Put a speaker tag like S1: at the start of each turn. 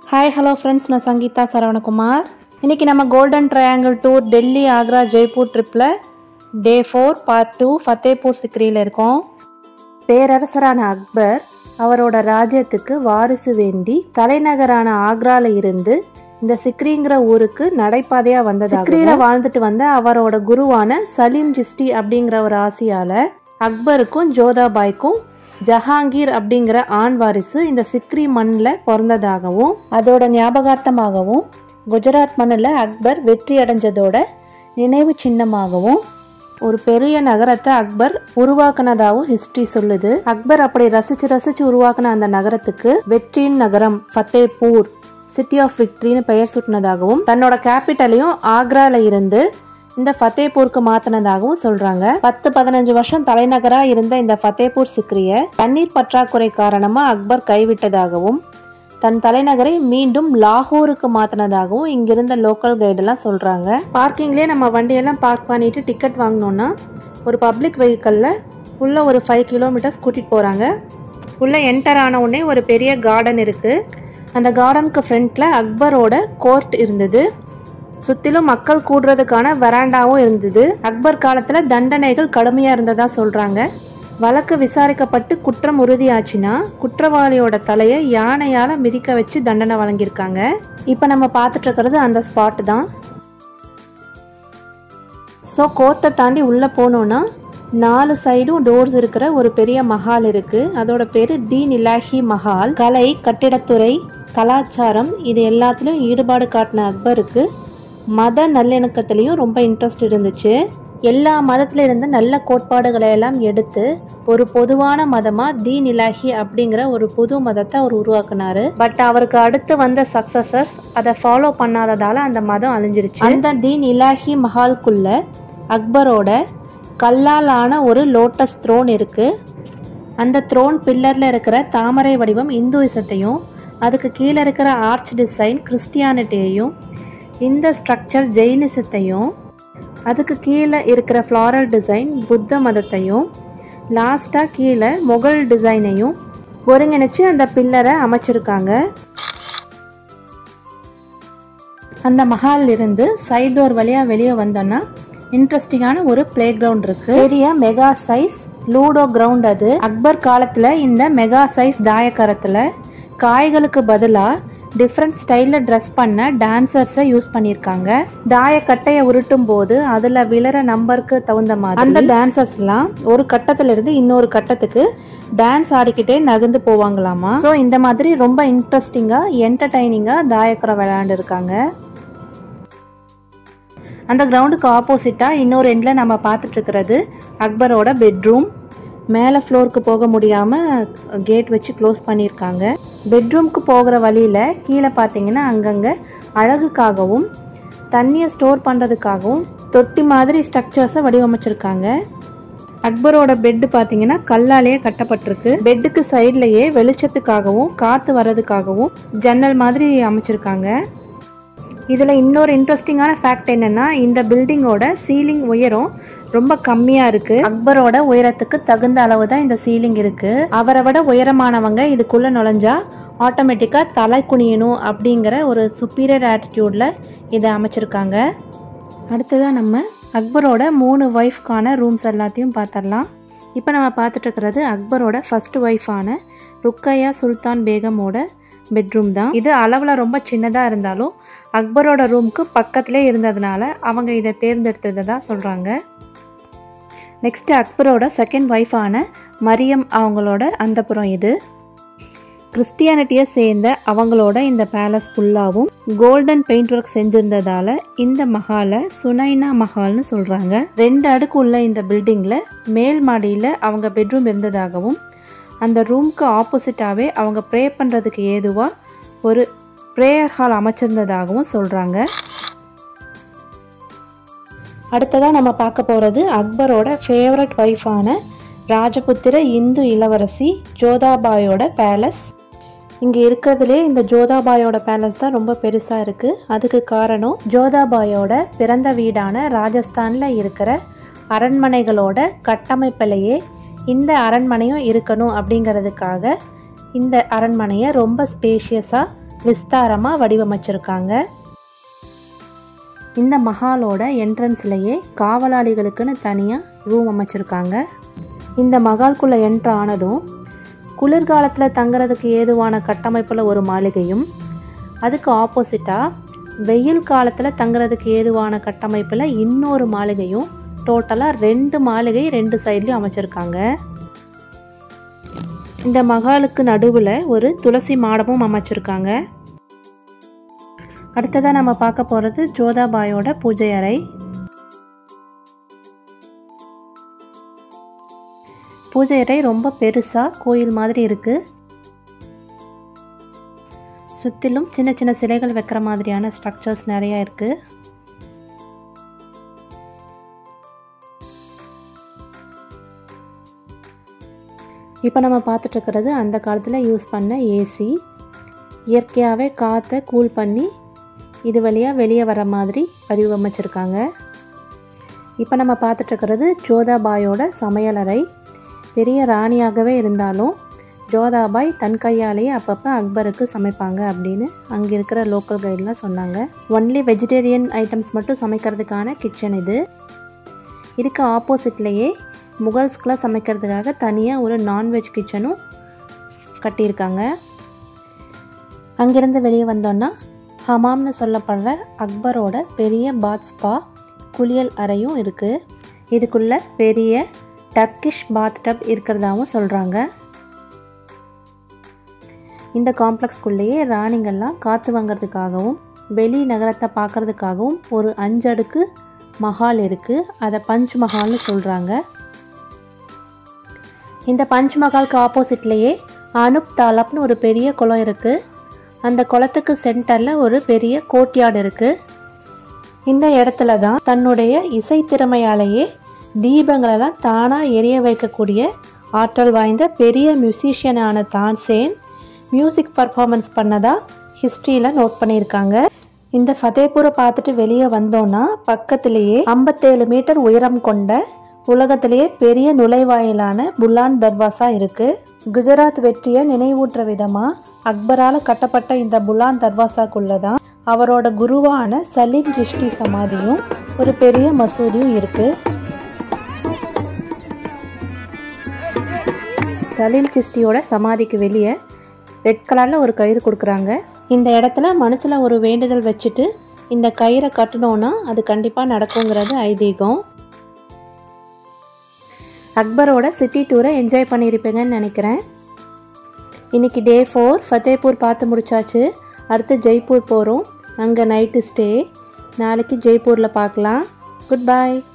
S1: hi hello friends நான் சங்கீதா சரவணகுமார் இன்றைக்கி நம்ம golden triangle tour Delhi Agra Jaipur ட்ரிப்பில் day four part two Fatehpur சிக்ரியில் இருக்கோம் பேரரசரான அக்பர் அவரோட ராஜ்யத்துக்கு வாரிசு வேண்டி தலைநகரான ஆக்ரால இருந்து இந்த சிக்ரிங்கிற ஊருக்கு நடைபாதையா வந்தது சிக்ரியில வாழ்ந்துட்டு வந்த அவரோட குருவான சலீம் ஜிஸ்டி அப்படிங்கிற ஒரு ஆசியால அக்பருக்கும் ஜோதாபாய்க்கும் ஜஹாங்கீர் அப்படிங்கிற ஆண் வாரிசு இந்த சிக்ரி மண்ணில் பிறந்ததாகவும் அதோட ஞாபகார்த்தமாகவும் குஜராத் மண்ணில் அக்பர் வெற்றி அடைஞ்சதோட நினைவு சின்னமாகவும் ஒரு பெரிய நகரத்தை அக்பர் உருவாக்குனதாகவும் ஹிஸ்டரி சொல்லுது அக்பர் அப்படி ரசிச்சு ரசிச்சு உருவாக்குன அந்த நகரத்துக்கு வெற்றியின் நகரம் ஃபத்தேபூர் சிட்டி ஆஃப் விக்ட்ரின்னு பெயர் சூட்டினதாகவும் தன்னோட கேபிட்டலையும் ஆக்ரால இருந்து இந்த ஃபத்தேபூருக்கு மாத்தினதாகவும் சொல்றாங்க பத்து பதினஞ்சு வருஷம் தலைநகரா இருந்த இந்த ஃபத்தேபூர் சிக்ரிய தண்ணீர் பற்றாக்குறை காரணமா அக்பர் கைவிட்டதாகவும் தன் தலைநகரை மீண்டும் லாகூருக்கு மாத்தினதாகவும் இங்கிருந்த லோக்கல் கைடெல்லாம் சொல்றாங்க பார்க்கிங்லேயே நம்ம வண்டியெல்லாம் பார்க் பண்ணிட்டு டிக்கெட் வாங்கினோன்னா ஒரு பப்ளிக் வெஹிக்கல்ல உள்ள ஒரு ஃபைவ் கிலோமீட்டர்ஸ் கூட்டிட்டு போறாங்க உள்ள என்டர் ஆன உடனே ஒரு பெரிய கார்டன் இருக்கு அந்த கார்டனுக்கு ஃப்ரண்ட்ல அக்பரோட கோர்ட் இருந்தது சுத்திலும் மக்கள் கூடுறதுக்கான வராண்டாவும் இருந்தது அக்பர் காலத்துல தண்டனைகள் கடுமையா இருந்ததா சொல்றாங்க வழக்கு விசாரிக்கப்பட்டு குற்றம் உறுதியாச்சுன்னா குற்றவாளியோட தலையை யானையால மிதிக்க வச்சு தண்டனை வழங்கியிருக்காங்க இப்போ நம்ம பார்த்துட்டு இருக்கிறது அந்த ஸ்பாட் தான் ஸோ கோர்ட்டை தாண்டி உள்ளே போனோன்னா நாலு சைடும் டோர்ஸ் இருக்கிற ஒரு பெரிய மஹால் இருக்கு அதோட பேர் தி நிலாஹி மஹால் கலை கட்டிடத்துறை கலாச்சாரம் இது எல்லாத்துலேயும் ஈடுபாடு காட்டின அக்பருக்கு மத நல்லிணக்கத்துலேயும் ரொம்ப இன்ட்ரெஸ்ட் இருந்துச்சு எல்லா மதத்துல இருந்து நல்ல கோட்பாடுகளை எல்லாம் எடுத்து ஒரு பொதுவான மதமா தீன் இலாஹி அப்படிங்கிற ஒரு புது மதத்தை அவர் உருவாக்குனாரு பட் அவருக்கு அடுத்து வந்த சக்சஸர்ஸ் அதை ஃபாலோ பண்ணாததால அந்த மதம் அழிஞ்சிருச்சு அந்த தீன் இலாஹி மஹால்குள்ள அக்பரோட கல்லால் ஆன ஒரு லோட்டஸ் த்ரோன் இருக்கு அந்த த்ரோன் பில்லர்ல இருக்கிற தாமரை வடிவம் இந்துயிசத்தையும் அதுக்கு கீழே இருக்கிற ஆர்ச் டிசைன் கிறிஸ்டியானிட்டியையும் இந்த ஸ்ட்ரக்சர் ஜெயினிசத்தையும் அதுக்கு கீழே இருக்கிற ஃப்ளாரல் டிசைன் புத்த மதத்தையும் லாஸ்ட்டாக கீழே முகல் டிசைனையும் ஒருங்கிணைச்சு அந்த பில்லரை அமைச்சிருக்காங்க அந்த மஹால் இருந்து சைட் டோர் வழியாக வெளியே வந்தோன்னா இன்ட்ரெஸ்டிங்கான ஒரு பிளே கிரவுண்ட் இருக்கு பெரிய மெகா சைஸ் லூடோ கிரவுண்ட் அது அக்பர் காலத்தில் இந்த மெகா சைஸ் தாயக்கரத்தில் காய்களுக்கு பதிலாக டிஃப்ரெண்ட் ஸ்டைலில் ட்ரெஸ் பண்ண டான்சர்ஸை யூஸ் பண்ணியிருக்காங்க தாயக்கட்டையை உருட்டும் போது அதில் விழற நம்பருக்கு தகுந்த மாதிரி அந்த டான்சர்ஸ்லாம் ஒரு கட்டத்திலிருந்து இன்னொரு கட்டத்துக்கு டான்ஸ் ஆடிக்கிட்டே நகர்ந்து போவாங்களாமா ஸோ இந்த மாதிரி ரொம்ப இன்ட்ரெஸ்டிங்காக என்டர்டைனிங்காக தாயக்கரை விளையாண்டுருக்காங்க அந்த கிரவுண்டுக்கு ஆப்போசிட்டாக இன்னொரு எண்டில் நம்ம பார்த்துட்டு இருக்கிறது அக்பரோட பெட்ரூம் மேலே ஃப்ளோருக்கு போக முடியாமல் கேட் வச்சு க்ளோஸ் பண்ணியிருக்காங்க பெட்ரூம்க்கு போகிற வழியில் கீழே பார்த்தீங்கன்னா அங்கங்கே அழகுக்காகவும் தண்ணியை ஸ்டோர் பண்ணுறதுக்காகவும் தொட்டி மாதிரி ஸ்ட்ரக்சர்ஸை வடிவமைச்சிருக்காங்க அக்பரோட பெட்டு பார்த்தீங்கன்னா கல்லாலேயே கட்டப்பட்டிருக்கு பெட்டுக்கு சைட்லேயே வெளிச்சத்துக்காகவும் காற்று வர்றதுக்காகவும் ஜன்னல் மாதிரி அமைச்சிருக்காங்க இதில் இன்னொரு இன்ட்ரெஸ்டிங்கான ஃபேக்ட் என்னென்னா இந்த பில்டிங்கோட சீலிங் உயரம் ரொம்ப கம்மியாக இருக்குது அக்பரோட உயரத்துக்கு தகுந்த அளவு தான் இந்த சீலிங் இருக்குது அவரை விட உயரமானவங்க இதுக்குள்ளே நுழைஞ்சா ஆட்டோமேட்டிக்காக தலை குனியணும் அப்படிங்கிற ஒரு சுப்பீரியர் ஆட்டிடியூடில் இதை அமைச்சிருக்காங்க அடுத்ததாக நம்ம அக்பரோட மூணு ஒய்ஃப்கான ரூம்ஸ் எல்லாத்தையும் பார்த்துடலாம் இப்போ நம்ம பார்த்துட்டு இருக்கிறது அக்பரோட ஃபஸ்ட் ஒய்ஃபான ருக்கையா சுல்தான் பேகமோட பெட்ரூம் தான் இது அளவில் ரொம்ப சின்னதாக இருந்தாலும் அக்பரோட ரூமுக்கு பக்கத்திலே இருந்ததுனால அவங்க இதை தேர்ந்தெடுத்ததாக சொல்கிறாங்க நெக்ஸ்ட் அக்பரோட செகண்ட் ஒய்ஃபான மரியம் அவங்களோட அந்தப்புறம் இது கிறிஸ்டியானிட்டியை சேர்ந்த அவங்களோட இந்த பேலஸ் ஃபுல்லாகவும் கோல்டன் பெயிண்ட் ஒர்க் செஞ்சிருந்ததால இந்த மஹாலை சுனைனா மஹால்னு சொல்கிறாங்க ரெண்டு அடுக்கு உள்ள இந்த பில்டிங்கில் மேல் மாடியில் அவங்க பெட்ரூம் இருந்ததாகவும் அந்த ரூம்க்கு ஆப்போசிட்டாகவே அவங்க ப்ரே பண்ணுறதுக்கு ஏதுவாக ஒரு ப்ரேயர் ஹால் அமைச்சிருந்ததாகவும் சொல்கிறாங்க அடுத்ததாக நம்ம பார்க்க போகிறது அக்பரோட ஃபேவரட் ஒய்ஃபான ராஜபுத்திர இந்து இளவரசி ஜோதாபாயோட பேலஸ் இங்கே இருக்கிறதுலே இந்த ஜோதாபாயோட பேலஸ் தான் ரொம்ப பெருசாக இருக்குது அதுக்கு காரணம் ஜோதாபாயோட பிறந்த வீடான ராஜஸ்தானில் இருக்கிற அரண்மனைகளோட கட்டமைப்பிலேயே இந்த அரண்மனையும் இருக்கணும் அப்படிங்கிறதுக்காக இந்த அரண்மனையை ரொம்ப ஸ்பேஷியஸாக விஸ்தாரமாக வடிவமைச்சிருக்காங்க இந்த மஹாலோட என்ட்ரன்ஸ்லேயே காவலாளிகளுக்குன்னு தனியாக ரூம் அமைச்சிருக்காங்க இந்த மகால்குள்ளே என்ட்ரு ஆனதும் குளிர்காலத்தில் தங்குறதுக்கு ஏதுவான கட்டமைப்பில் ஒரு மாளிகையும் அதுக்கு ஆப்போசிட்டாக வெயில் காலத்தில் தங்குறதுக்கு ஏதுவான கட்டமைப்பில் இன்னொரு மாளிகையும் டோட்டலாக ரெண்டு மாளிகை ரெண்டு சைட்லேயும் அமைச்சிருக்காங்க இந்த மகாலுக்கு நடுவில் ஒரு துளசி மாடமும் அமைச்சிருக்காங்க அடுத்ததாக நம்ம பார்க்க போகிறது ஜோதாபாயோட பூஜை அறை பூஜை அறை ரொம்ப பெருசாக கோயில் மாதிரி இருக்குது சுற்றிலும் சின்ன சின்ன சிலைகள் வைக்கிற மாதிரியான ஸ்ட்ரக்சர்ஸ் நிறையா இருக்குது இப்போ நம்ம பார்த்துட்ருக்கிறது அந்த காலத்தில் யூஸ் பண்ண ஏசி இயற்கையாகவே காற்றை கூல் பண்ணி இது வழியாக வெளியே வர மாதிரி வடிவமைச்சிருக்காங்க இப்போ நம்ம பார்த்துட்ருக்கிறது ஜோதாபாயோட சமையலறை பெரிய ராணியாகவே இருந்தாலும் ஜோதாபாய் தன் கையாலேயே அப்பப்போ அக்பருக்கு சமைப்பாங்க அப்படின்னு அங்கே இருக்கிற லோக்கல் கைடெலாம் சொன்னாங்க ஒன்லி வெஜிடேரியன் ஐட்டம்ஸ் மட்டும் சமைக்கிறதுக்கான கிச்சன் இது இதுக்கு ஆப்போசிட்லேயே முகல்ஸ்க்கெலாம் சமைக்கிறதுக்காக தனியாக ஒரு நான்வெஜ் கிச்சனும் கட்டியிருக்காங்க அங்கேருந்து வெளியே வந்தோன்னா ஹமாம்னு சொல்லப்படுற அக்பரோட பெரிய பாத் ஸ்பா குளியல் அறையும் இருக்குது இதுக்குள்ளே பெரிய டர்க்கிஷ் பாத் டப் இருக்கிறதாவும் சொல்கிறாங்க இந்த காம்ப்ளெக்ஸ்குள்ளேயே ராணிங்கள்லாம் காற்று வாங்கிறதுக்காகவும் வெளி நகரத்தை பார்க்குறதுக்காகவும் ஒரு அஞ்சடுக்கு மஹால் இருக்குது அதை பஞ்ச் மஹால்னு சொல்கிறாங்க இந்த பஞ்ச் மஹாலுக்கு ஆப்போசிட்லேயே அனுப் தாலப்னு ஒரு பெரிய குளம் இருக்குது அந்த குளத்துக்கு சென்டரில் ஒரு பெரிய கோட்யார்டு இருக்குது இந்த இடத்துல தான் தன்னுடைய இசை திறமையாலேயே தீபங்களெல்லாம் தானாக எரிய வைக்கக்கூடிய ஆற்றல் வாய்ந்த பெரிய மியூசிஷியனான தான்சேன் மியூசிக் பர்ஃபார்மன்ஸ் பண்ணதா ஹிஸ்ட்ரியில் நோட் பண்ணியிருக்காங்க இந்த ஃபதேபூரை பார்த்துட்டு வெளியே வந்தோன்னா பக்கத்திலேயே ஐம்பத்தேழு மீட்டர் உயரம் கொண்ட உலகத்திலேயே பெரிய நுழைவாயிலான புல்லான் தர்வாசா இருக்குது குஜராத் வெற்றியை நினைவூட்டுற விதமாக அக்பரால் கட்டப்பட்ட இந்த புலான் தர்வாசாக்குள்ளே தான் அவரோட குருவான சலீம் ஜிஷ்டி சமாதியும் ஒரு பெரிய மசூதியும் இருக்குது சலீம் சிஸ்டியோட சமாதிக்கு வெளியே ரெட் கலரில் ஒரு கயிறு கொடுக்குறாங்க இந்த இடத்துல மனசில் ஒரு வேண்டுதல் வச்சுட்டு இந்த கயிறை கட்டணும்னா அது கண்டிப்பாக நடக்குங்கிறது ஐதீகம் அக்பரோட சிட்டி டூரை என்ஜாய் பண்ணியிருப்பீங்கன்னு நினைக்கிறேன் இன்றைக்கி டே ஃபோர் ஃபத்தேபூர் பார்த்து முடிச்சாச்சு அடுத்து ஜெய்ப்பூர் போகிறோம் அங்கே நைட்டு ஸ்டே நாளைக்கு ஜெய்ப்பூரில் பார்க்கலாம் குட் பை